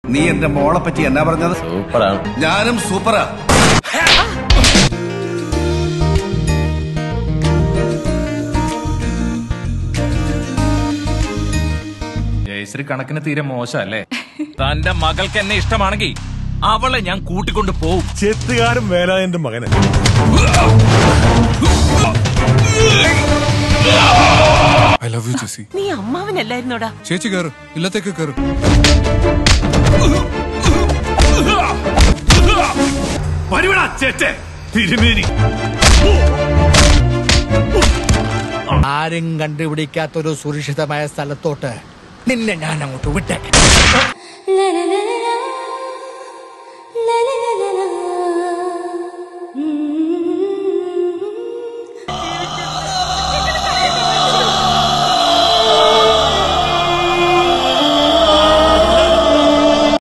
നീ എന്റെ മോളെ പറ്റി എന്നാ പറഞ്ഞത് സൂപ്പറാണ് ഞാനും സൂപ്പറാ ജയശ്രീ കണക്കിന് തീരെ മോശമല്ലേ തന്റെ മകൾക്ക് എന്നെ ഇഷ്ടമാണെങ്കിൽ അവളെ ഞാൻ കൂട്ടിക്കൊണ്ട് പോവും ചെത്തുകാരൻ വേലായന്റെ മകന് ഐ ലവ് യു ജെസി നീ അമ്മാവനല്ലായിരുന്നോടാ ചേച്ചി കയറ് ഇല്ലത്തേക്ക് കയറ് വരുവടാ ചേച്ചേ തിരുമേനി ആരും കണ്ടുപിടിക്കാത്തൊരു സുരക്ഷിതമായ സ്ഥലത്തോട്ട് നിന്നെ ഞാൻ അങ്ങോട്ട് വിട്ടേക്കാം la la